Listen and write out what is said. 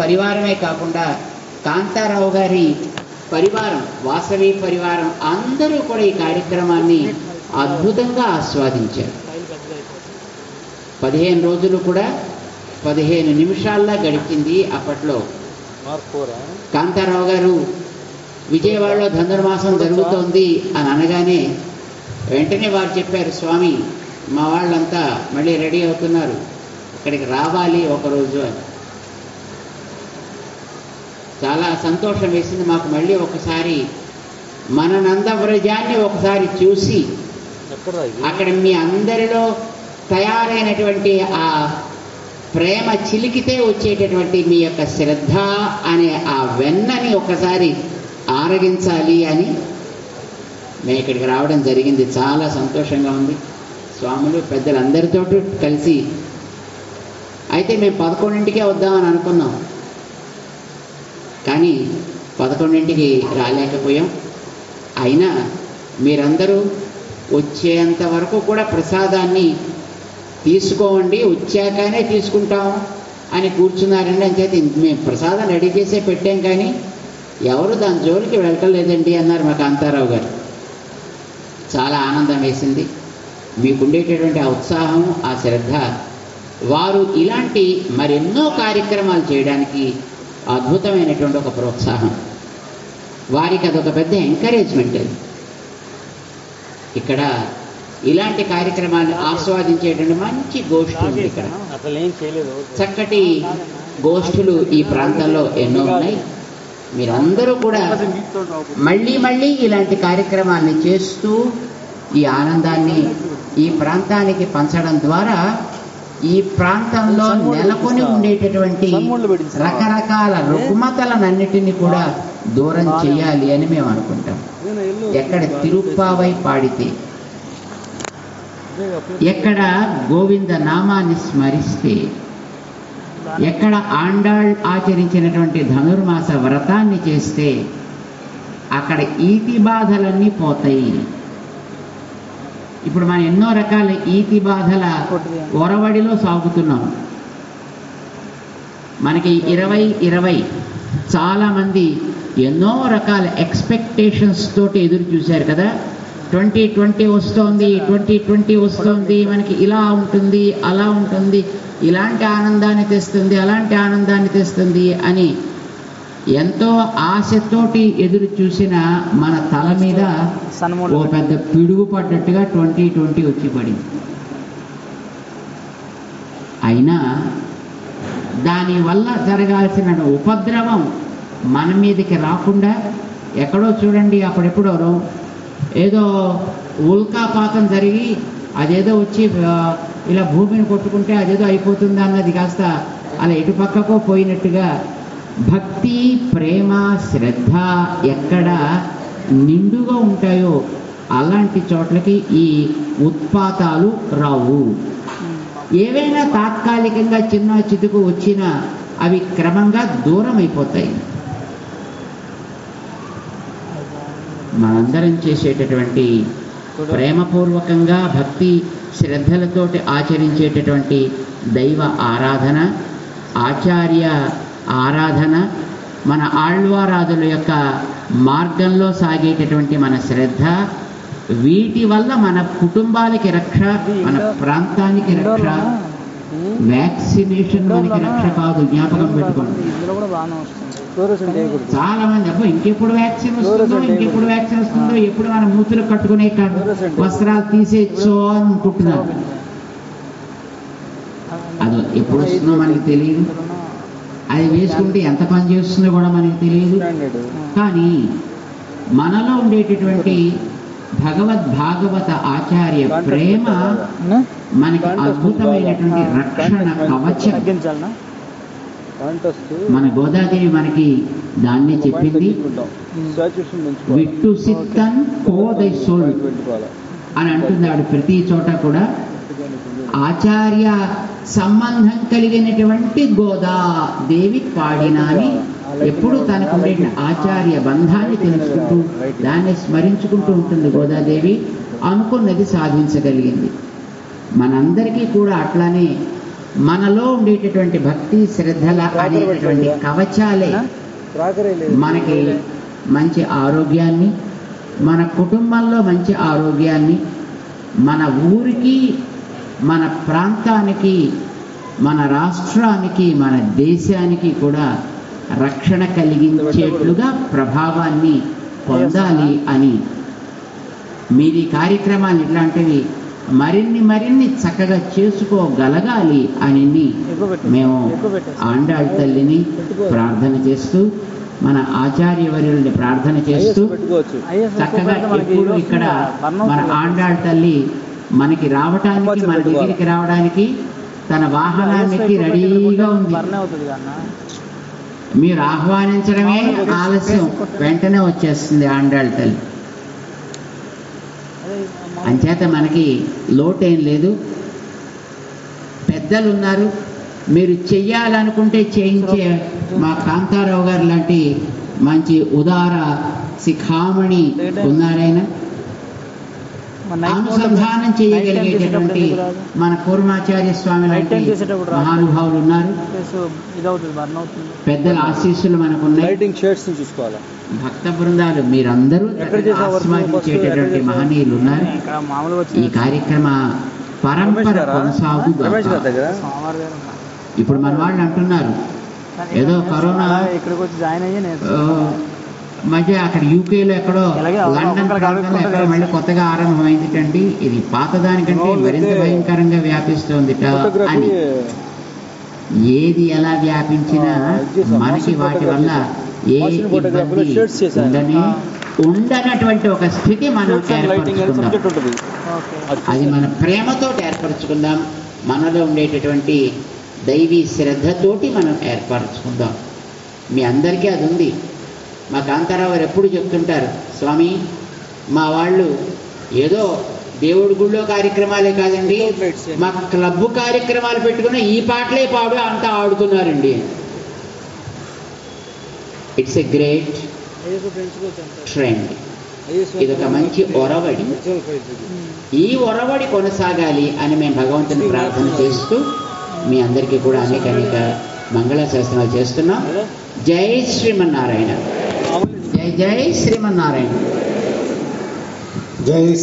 పరివారమే కాకుండా కాంతారావు గారి పరివారం వాసవి పరివారం అందరూ కూడా ఈ కార్యక్రమాన్ని అద్భుతంగా ఆస్వాదించారు పదిహేను రోజులు కూడా పదిహేను నిమిషాల్లో గడిచింది అప్పట్లో మార్క్ ఫోరా కాంతారావు గారు విజయవాడలో ధనుర్మాసం జరుగుతోంది అని అనగానే వెంటనే వారు చెప్పారు స్వామి మా వాళ్ళంతా మళ్ళీ రెడీ అవుతున్నారు ఇక్కడికి రావాలి ఒకరోజు అని చాలా సంతోషం వేసింది మాకు మళ్ళీ ఒకసారి మన నందవ్రజాన్ని ఒకసారి చూసి ఎక్కడ ఇది అక్కడ మీ అందరిలో తయారైనటువంటి ఆ ప్రేమ చిలికితే వచ్చేటటువంటి మీ యొక్క శ్రద్ధ అనే ఆ వెన్నని ఒకసారి ఆరగించాలి అని మేము ఇక్కడికి రావడం జరిగింది చాలా సంతోషంగా ఉంది స్వాములు పెద్దలందరితో కలిసి అయితే మేము పదకొండింటికే వద్దామని అనుకున్నాం కానీ పదకొండింటికి రాలేకపోయాం అయినా మీరందరూ వచ్చేంత వరకు కూడా ప్రసాదాన్ని తీసుకోండి వచ్చాకనే తీసుకుంటాం అని కూర్చున్నారండి అని చేతి మేము ప్రసాదం రెడీ చేసే పెట్టాం కానీ ఎవరు దాని జోలికి వెళ్ళటం లేదండి అన్నారు మా కాంతారావు గారు చాలా ఆనందం వేసింది మీకుండేటటువంటి ఆ ఉత్సాహం ఆ శ్రద్ధ వారు ఇలాంటి మరెన్నో కార్యక్రమాలు చేయడానికి అద్భుతమైనటువంటి ఒక ప్రోత్సాహం వారికి అదొక పెద్ద ఎంకరేజ్మెంట్ అది ఇక్కడ ఇలాంటి కార్యక్రమాన్ని ఆస్వాదించేటువంటి మంచి గోష్ఠి ఉంది ఇక్కడ అసలు ఏం చేయలేదు చక్కటి గోష్ఠులు ఈ ప్రాంతంలో ఎన్నో ఉన్నాయి మీరందరూ కూడా మళ్ళీ మళ్ళీ ఇలాంటి కార్యక్రమాన్ని చేస్తూ ఈ ఆనందాన్ని ఈ ప్రాంతానికి పంచడం ద్వారా ఈ ప్రాంతంలో నెలకొని ఉండేటటువంటి రకరకాల రుగ్మతలనన్నిటినీ కూడా దూరం చేయాలి అని మేము అనుకుంటాం ఎక్కడ తిరుప్పావై పాడితే ఎక్కడ గోవింద నామాన్ని స్మరిస్తే ఎక్కడ ఆండాళ్ ఆచరించినటువంటి ధనుర్మాస వ్రతాన్ని చేస్తే అక్కడ ఈతి బాధలన్నీ పోతాయి ఇప్పుడు మనం ఎన్నో రకాల ఈతి బాధల ఒరవడిలో సాగుతున్నాం మనకి ఇరవై ఇరవై చాలామంది ఎన్నో రకాల ఎక్స్పెక్టేషన్స్ తోటి ఎదురు చూశారు కదా ట్వంటీ ట్వంటీ వస్తోంది ట్వంటీ ట్వంటీ వస్తోంది మనకి ఇలా ఉంటుంది అలా ఉంటుంది ఇలాంటి ఆనందాన్ని తెస్తుంది అలాంటి ఆనందాన్ని తెస్తుంది అని ఎంతో ఆశతోటి ఎదురు చూసిన మన తల మీద ఓ పెద్ద పిడుగు పడ్డట్టుగా ట్వంటీ ట్వంటీ వచ్చి పడింది అయినా దానివల్ల జరగాల్సిన ఉపద్రవం మన మీదకి రాకుండా ఎక్కడో చూడండి అప్పుడెప్పుడో ఏదో ఉల్కాపాతం జరిగి అదేదో వచ్చి ఆ, ఇలా భూమిని కొట్టుకుంటే అదేదో అయిపోతుంది అన్నది కాస్త అలా ఎటు పక్కకో పోయినట్టుగా భక్తి ప్రేమ శ్రద్ధ ఎక్కడ నిండుగా ఉంటాయో అలాంటి చోట్లకి ఈ ఉత్పాతాలు రావు ఏవైనా తాత్కాలికంగా చిన్న చితుకు వచ్చినా అవి క్రమంగా దూరం అయిపోతాయి మనందరం చేసేటటువంటి ప్రేమపూర్వకంగా భక్తి శ్రద్ధలతోటి ఆచరించేటటువంటి దైవ ఆరాధన ఆచార్య ఆరాధన మన ఆళ్వారాధుల యొక్క మార్గంలో సాగేటటువంటి మన శ్రద్ధ వీటి వల్ల మన కుటుంబాలకి రక్ష మన ప్రాంతానికి రక్ష వ్యాక్సినేషన్ మనకి రక్ష కాదు జ్ఞాపకం పెట్టుకోండి ఇందులో కూడా బాగానే వస్తుంది ఫ్లోరోసెంట్ వేయకూడదు చాలా మంది అబ్బో ఇంకెప్పుడు వ్యాక్సిన్ వస్తుందో ఇంకెప్పుడు వ్యాక్సిన్ వస్తుందో ఎప్పుడు మన మూతులు కట్టుకునే కా- వస్త్రాలు తీసేయచ్చో అని అనుకుంటున్నారు అది ఎప్పుడు వస్తుందో మనకి తెలియదు అది వేసుకుంటే ఎంత పని చేస్తుందో కూడా మనకి తెలియదు స్టాండర్డ్ కానీ మనలో ఉండేటటువంటి భగవద్ భాగవత ఆచార్య ప్రేమ మనకి అద్భుతమైనటువంటి రక్షణ కవచం తగ్గించాలనా కాంటెస్ట్ మన గోదాదేవి మనకి దాన్నే చెప్పింది సాచురేషన్ పెంచుకోవాలి విట్టు సిత్తన్ కోదై సోల్ పెట్టుకోవాలి అని అంటుంది ఆవిడ ప్రతి చోట కూడా ఆచార్య సంబంధం కలిగినటువంటి గోదా దేవి పాడిన అని ఎప్పుడు తనకు ఉండే ఆచార్య బంధాన్ని తెలుసుకుంటూ దాన్ని స్మరించుకుంటూ ఉంటుంది గోదాదేవి అనుకున్నది సాధించగలిగింది మనందరికీ కూడా అట్లానే మనలో ఉండేటటువంటి భక్తి శ్రద్ధల అనేటటువంటి కవచాలే ట్రాకరే లేదు మనకి మంచి ఆరోగ్యాన్ని మన కుటుంబంలో మంచి ఆరోగ్యాన్ని మన ఊరికి మన ప్రాంతానికి మన రాష్ట్రానికి మన దేశానికి కూడా రక్షణ కలిగించేట్లుగా ప్రభావాన్ని పొందాలి అని మీరు ఈ కార్యక్రమాలు ఇట్లాంటివి మరిన్ని మరిన్ని చక్కగా చేసుకోగలగాలి అని ఎక్కువ పెట్టు. మేము ఎక్కువ పెట్టేసి. ఆండాళ్ తల్లిని ప్రార్థన చేస్తూ మన ఆచార్యవర్యుల్ని ప్రార్థన చేస్తూ పెట్టుకోవచ్చు చక్కగా ఎప్పుడు ఇక్కడ మన ఆండాళ్ తల్లి మనకి రావటానికి మన దగ్గరికి రావడానికి తన వాహనానికి రెడీగా ఉంది బర్న్ అవుతుంది కన్నా మీరు ఆహ్వానించడమే ఆలస్యం వెంటనే వచ్చేస్తుంది ఆండాళ్ తల్లి అదే మా- అంచేత మనకి లోటేం లేదు పెద్దలు ఉన్నారు మీరు చెయ్యాలనుకుంటే చేయించే మా కాంతారావు గారు లాంటి మంచి ఉదార శిఖామణి ఉన్నారైనా మా నైట్ అనుసంధానం నైట్ చేయగలిగేటటువంటి టైం చేసేటప్పుడు మన కూర్మాచార్య స్వామి నైట్ లాంటి టైం చేసేటప్పుడు రాదు. మహానుభావులు ఉన్నారు ప్లస్ ఇదవుతుంది బర్న్ అవుతుంది పెద్దల ఆశీస్సులు మనకున్నాయి లైటింగ్ షేడ్స్ చూసుకోవాలా భక్త బృందాలు మీరందరూ ఎక్కడ చేసావు వర్క్? ఆస్వాదించేటటువంటి ఫస్ట్ ఎక్కడ మహనీయులు ఉన్నారు ఇక్కడ మామూలుగా ఈ వచ్చి కార్యక్రమ పరంపర కొనసాగు దగ్గర సోమవారం గారు ఉన్నారు. ఇప్పుడు మన వాళ్ళు అంటున్నారు కానీ ఏదో ఇక్కడ కరోనా- అలా ఇక్కడికి వచ్చి జాయిన్ అయ్యి ఆ, నేర్చుకున్నాను మధ్య అక్కడ యూకేలో ఎక్కడో ఇలాగే లండన్ ఒక్కొక్కరికి ప్రాంతంలో అడుక్కుంటూ ఎక్కడో మళ్ళీ కొత్తగా ఆరంభమైందిటండి ఇది పాతదానికంటే మామూలుగా మరింత అయితే భయంకరంగా వ్యాపిస్తోందిట ఫోటోగ్రఫీ అని ఏది ఎలా వ్యాపించినా ఆ, ఇది చేశాం. మనకి మోషన్ వాటి ఫోటోగ్రఫీ వల్ల ఏ మోషన్ ఫోటోగ్రఫీలో ఇబ్బంది షేడ్స్ చేశాను. ఉండని ఆ. ఉండనటువంటి ఒక స్థితి మనం లైటింగ్ ఏర్పరచుకుందాం సబ్జెక్ట్ ఉంటుంది అది అది మన ప్రేమతో ఏర్పరచుకుందాం మనలో ఉండేటటువంటి దైవీ శ్రద్ధతోటి మనం ఏర్పరచుకుందాం మీ అందరికీ అది ఉంది మా కాంతారావు గారు ఎప్పుడు చెప్తుంటారు స్వామి మా వాళ్ళు ఏదో దేవుడి గుళ్ళో కార్యక్రమాలే కాదండి మా క్లబ్ కార్యక్రమాలు పెట్టుకుని ఈ పాటలే పాడు అంతా ఆడుతున్నారండి ఇట్స్ ఎ గ్రేట్ ట్రెండ్ ఇదొక మంచి ఒరవడి ఈ ఒరవడి కొనసాగాలి అని మేము భగవంతుని ప్రార్థన చేస్తూ మీ అందరికీ కూడా అనేక అనేక మంగళాశాసనాలు చేస్తున్నాం జై శ్రీమన్నారాయణ జై జై శ్రీమన్నారాయణ జై